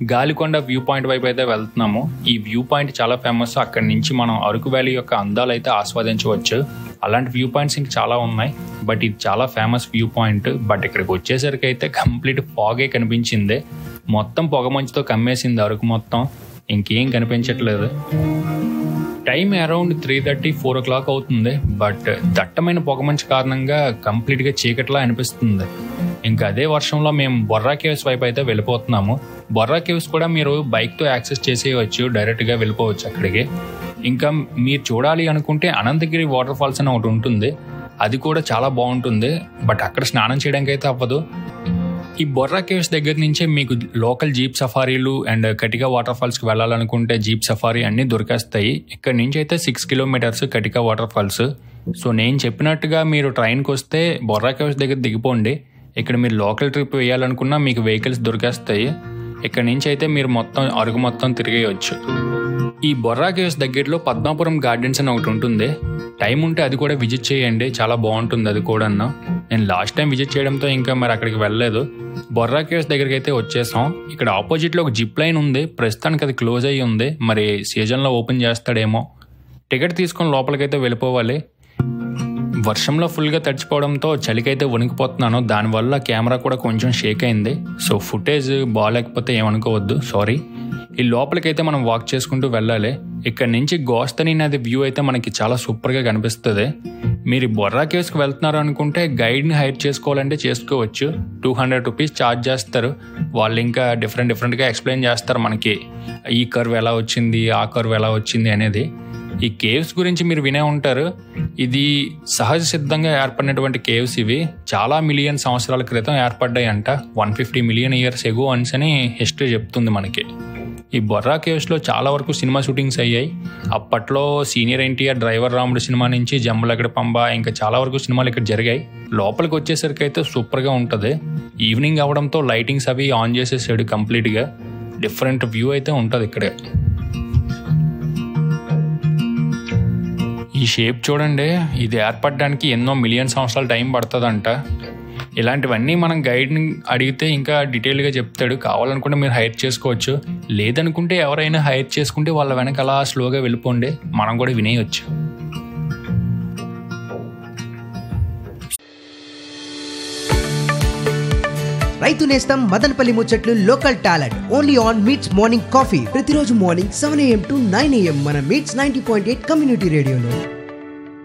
Galikonda view point వైపు అయితే వెళ్తున్నాము ఈ వ్యూ పాయింట్ చాలా ఫేమస్ అక్కడి నుంచి మనం అరకు వ్యాలీ యొక్క అందాలు అయితే ఆస్వాదించవచ్చు అలాంటి వ్యూ పాయింట్స్ ఇంక చాలా ఉన్నాయి బట్ ఇది చాలా ఫేమస్ వ్యూ పాయింట్ బట్ ఇక్కడికి వచ్చేసరికి అయితే కంప్లీట్ ఫాగే కనిపించింది మొత్తం పొగమంచుతో కమ్మేసింది అరకు మొత్తం ఇంకేం కనిపించట్లేదు time around three thirty four o'clock అవుతుంది బట్ దట్టమైన పొగమంచు కారణంగా కంప్లీట్గా చీకట్లా అనిపిస్తుంది ఇంకా అదే వర్షంలో మేము బొర్రా కేవ్స్ వైపు అయితే వెళ్ళిపోతున్నాము బొర్రా కేవ్స్ కూడా మీరు బైక్తో యాక్సెస్ చేసేయవచ్చు డైరెక్ట్గా వెళ్ళిపోవచ్చు అక్కడికి ఇంకా మీరు చూడాలి అనుకుంటే అనంతగిరి వాటర్ ఫాల్స్ అని ఒకటి ఉంటుంది అది కూడా చాలా బాగుంటుంది బట్ అక్కడ స్నానం చేయడానికి అయితే అవ్వదు ఈ బొర్రా కేవ్స్ దగ్గర నుంచే మీకు లోకల్ జీప్ సఫారీలు అండ్ కటికా వాటర్ ఫాల్స్కి వెళ్ళాలనుకుంటే జీప్ సఫారీ అన్నీ దొరికేస్తాయి ఇక్కడ నుంచి అయితే six kilometres Katika water falls so నేను చెప్పినట్టుగా మీరు ట్రైన్కి వస్తే బొర్రా కేవ్స్ దగ్గర దిగిపోండి ఇక్కడ మీరు లోకల్ ట్రిప్ వేయాలనుకున్నా మీకు వెహికల్స్ దొరికేస్తాయి ఇక్కడ నుంచి అయితే మీరు మొత్తం అరుగు మొత్తం తిరిగేయచ్చు ఈ బొర్రా కేవ్స్ దగ్గరలో పద్మాపురం గార్డెన్స్ అని ఒకటి ఉంటుంది టైం ఉంటే అది కూడా విజిట్ చేయండి చాలా బాగుంటుంది అది కూడా నేను లాస్ట్ టైం విజిట్ చేయడంతో ఇంకా మరి అక్కడికి వెళ్ళలేదు బొర్రా కేవ్స్ దగ్గరికి అయితే వచ్చేసాం ఇక్కడ ఆపోజిట్లో ఒక జిప్ లైన్ ఉంది ప్రస్తుతానికి అది క్లోజ్ అయ్యి ఉంది మరి సీజన్లో ఓపెన్ చేస్తాడేమో టికెట్ తీసుకొని లోపలికైతే వెళ్ళిపోవాలి వర్షంలో ఫుల్గా తడిచిపోవడంతో చలికైతే వణికిపోతున్నాను దానివల్ల కెమెరా కూడా కొంచెం షేక్ అయింది సో ఫుటేజ్ బాగాలేకపోతే ఏమనుకోవద్దు సారీ ఈ లోపలికైతే మనం వాక్ చేసుకుంటూ వెళ్ళాలి ఇక్కడ నుంచి గోస్తని నది వ్యూ అయితే మనకి చాలా సూపర్గా కనిపిస్తుంది మీరు బొర్రా కేవ్స్కి వెళ్తున్నారు అనుకుంటే గైడ్ని హైర్ చేసుకోవాలంటే చేసుకోవచ్చు టూ హండ్రెడ్ రూపీస్ ఛార్జ్ చేస్తారు వాళ్ళు ఇంకా డిఫరెంట్ డిఫరెంట్గా ఎక్స్ప్లెయిన్ చేస్తారు మనకి ఈ కర్వ్ ఎలా వచ్చింది ఆ కర్వ్ ఎలా వచ్చింది అనేది ఈ కేవ్స్ గురించి మీరు వినే ఉంటారు ఇది సహజ సిద్ధంగా ఏర్పడినటువంటి కేవ్స్ ఇవి చాలా మిలియన్ సంవత్సరాల క్రితం ఏర్పడ్డాయి అంట one fifty million years ago అన్స్ అని హిస్టరీ చెప్తుంది మనకి ఈ బొర్రా కేవ్స్లో చాలా వరకు సినిమా షూటింగ్స్ అయ్యాయి అప్పట్లో senior NTR driver Ramudu cinema నుంచి జమ్మలగడ పంబ ఇంకా చాలా వరకు సినిమాలు ఇక్కడ జరిగాయి లోపలికి వచ్చేసరికి అయితే సూపర్గా ఉంటుంది ఈవినింగ్ అవడంతో లైటింగ్స్ అవి ఆన్ చేసేసాడు కంప్లీట్గా డిఫరెంట్ వ్యూ అయితే ఉంటుంది ఇక్కడ ఈ షేప్ చూడండి ఇది ఏర్పడడానికి ఎన్నో మిలియన్ సంవత్సరాలు టైం పడుతుందంట ఇలాంటివన్నీ మనం గైడ్ని అడిగితే ఇంకా డీటెయిల్గా చెప్తాడు కావాలనుకుంటే మీరు హైర్ చేసుకోవచ్చు లేదనుకుంటే ఎవరైనా హైర్ చేసుకుంటే వాళ్ళ వెనక అలా స్లోగా వెళ్ళిపోండి మనం కూడా వినేయచ్చు రైతు నేస్తం మదనపల్లి ముచ్చట్లు local talent only on Meets morning coffee ప్రతిరోజు morning seven AM to nine AM మన Meets ninety point eight community రేడియోలో